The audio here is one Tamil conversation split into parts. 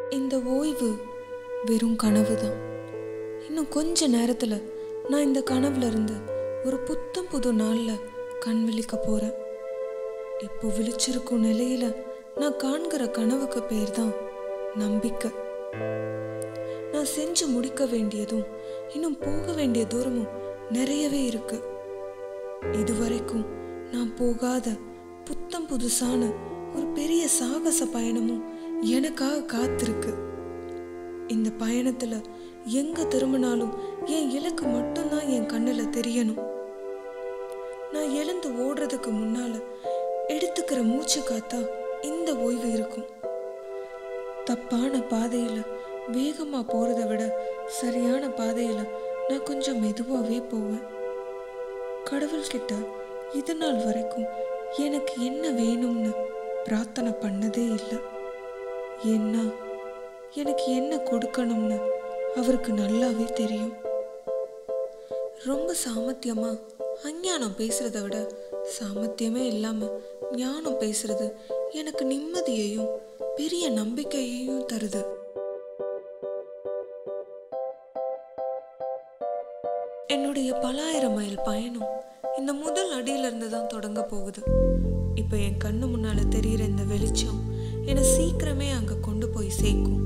இந்த ஓய்வு வெறும் கனவு தான் இன்னும் கொஞ்ச நேரத்தில் நான் இந்த கனவுல இருந்து ஒரு புத்தம் புது நாளில் கண் விழிக்க போகிறேன் இப்போ விழிச்சிருக்கும் நிலையில நான் காண்கிற கனவுக்கு பேர் தான் நம்பிக்கை நான் செஞ்சு முடிக்க வேண்டியதும் இன்னும் போக வேண்டிய தூரமும் நிறையவே இருக்கு இதுவரைக்கும் நான் போகாத புத்தம் புதுசான ஒரு பெரிய சாகச பயணமும் எனக்காக காத்திருக்கு இந்த பயணத்துல எங்க திரும்பினாலும் என் இலக்கு மட்டும்தான் என் கண்ணுல தெரியணும் நான் எழுந்து ஓடுறதுக்கு முன்னால எடுத்துக்கிற மூச்சு காத்தா இந்த ஓய்வு இருக்கும் தப்பான பாதையில வேகமா போறதை விட சரியான பாதையில நான் கொஞ்சம் மெதுவாவே போவேன் கடவுள்கிட்ட இது நாள் வரைக்கும் எனக்கு என்ன வேணும்னு பிரார்த்தனை பண்ணதே இல்லை ஏன்னா எனக்கு என்ன கொடுக்கணும்னு அவருக்கு நல்லாவே தெரியும் ரொம்ப சாமர்த்தியமா அஞ்ஞானம் பேசுறத விட சாமர்த்தியமே இல்லாம ஞானம் பேசுறது எனக்கு நிம்மதியையும் பெரிய நம்பிக்கையையும் தருது என்னுடைய பலாயிரம் மைல் பயணம் இந்த முதல் அடியில இருந்து தான் தொடங்க போகுது இப்போ என் கண்ணு முன்னால தெரியிற இந்த வெளிச்சம் என்னை சீக்கிரமே அங்க கொண்டு போய் சேர்க்கும்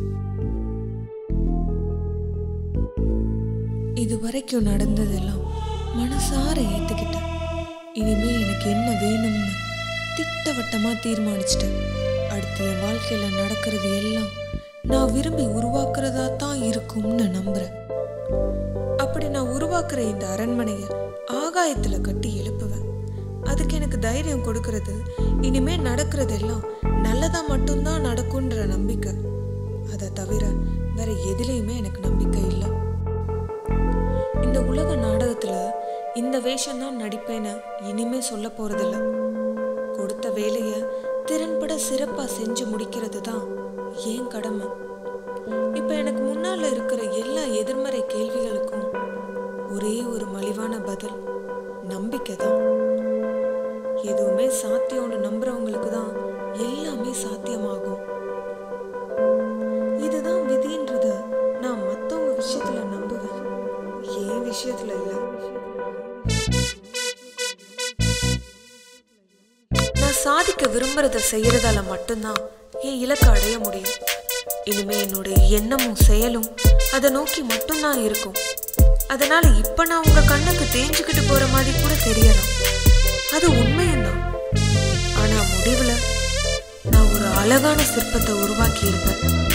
இது வரைக்கும் நடந்ததெல்லாம் மனசார ஏத்துக்கிட்டேன் இனிமே எனக்கு என்ன வேணும்னு திட்டவட்டமா தீர்மானிச்சிட்டேன் அடுத்து என் வாழ்க்கையில நடக்கிறது எல்லாம் நான் விரும்பி உருவாக்குறதா தான் இருக்கும்னு நம்புறேன் அப்படி நான் உருவாக்குற இந்த அரண்மனையை ஆகாயத்துல கட்டி எழுப்புவேன் அதுக்கு எனக்கு தைரியம் கொடுக்கறது இனிமே நடக்கிறதெல்லாம் நல்லதா மட்டும்தான் நடக்கும்ன்ற நம்பிக்கை அதை தவிர வேற எதுலேயுமே எனக்கு நம்பிக்கை இல்லை இந்த உலக நாடகத்துல இந்த வேஷம் தான் நடிப்பேன்னு இனிமே சொல்ல போறதில்ல கொடுத்த வேலைய திறன்பட சிறப்பா செஞ்சு முடிக்கிறது தான் ஏன் கடமை இப்ப எனக்கு முன்னால இருக்கிற எல்லா எதிர்மறை கேள்விகளுக்கும் ஒரே ஒரு மலிவான பதில் நம்பிக்கை தான் எதுவுமே சாத்தியம்னு நம்புறவங்களுக்கு தான் எல்லாமே சாத்தியமாகும் இதுதான் விதின்றத நான் மத்தவங்க விஷயத்துல நம்புவேன் ஏன் விஷயத்துல இல்ல நான் சாதிக்க விரும்புறத செய்யறதால மட்டும்தான் என் இலக்கை அடைய முடியும் இனிமே என்னுடைய எண்ணமும் செயலும் அதை நோக்கி மட்டும்தான் இருக்கும் அதனால இப்ப நான் உங்க கண்ணுக்கு தேஞ்சுக்கிட்டு போற மாதிரி கூட தெரியலாம் அது உண்மையும் தான் ஆனா முடிவுல நான் ஒரு அழகான சிற்பத்தை உருவாக்கி இருப்பேன்